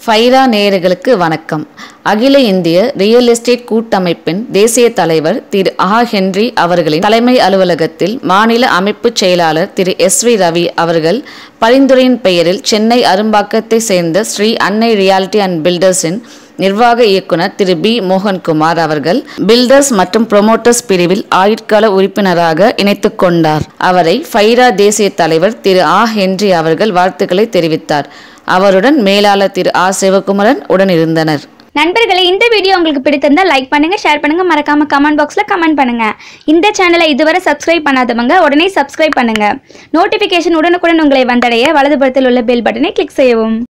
ஃபைரா நேயர்களுக்கு வணக்கம் அகில இந்திய ரியல் எஸ்டேட் கூட்டமைப்பின் தேசிய தலைவர் திரு ஆ ஹென்றி அவர்களின் தலைமை அலுவலகத்தில் மாநில அமைப்பு செயலாளர் திரு எஸ் வி ரவி அவர்கள் பரிந்துரையின் பெயரில் சென்னை அரும்பாக்கத்தை சேர்ந்த ஸ்ரீ அன்னை ரியாலிட்டி அண்ட் பில்டர்ஸின் நிர்வாக இயக்குனர் திரு பி மோகன்குமார் அவர்கள் பில்டர்ஸ் மற்றும் ப்ரொமோட்டர்ஸ் பிரிவில் ஆயுட்கால உறுப்பினராக இணைத்துக் கொண்டார் அவரை ஃபைரா தேசிய தலைவர் திரு ஆ ஹென்றி அவர்கள் வாழ்த்துக்களை தெரிவித்தார் அவருடன் மேலாளர் திரு ஆ சிவகுமரன் உடன் இருந்தனர் நண்பர்களே இந்த வீடியோ உங்களுக்கு பிடித்திருந்தால் லைக் பண்ணுங்க ஷேர் பண்ணுங்க மறக்காம கமெண்ட் பாக்ஸ்ல கமெண்ட் பண்ணுங்க இந்த சேனலை இதுவரை சப்ஸ்கிரைப் பண்ணாதவங்க உடனே சப்ஸ்கிரைப் பண்ணுங்க நோட்டிபிகேஷன் உடனுக்குடன் உங்களை வந்தடைய வலதுபுறத்தில் உள்ள பெல் பட்டனை கிளிக் செய்யவும்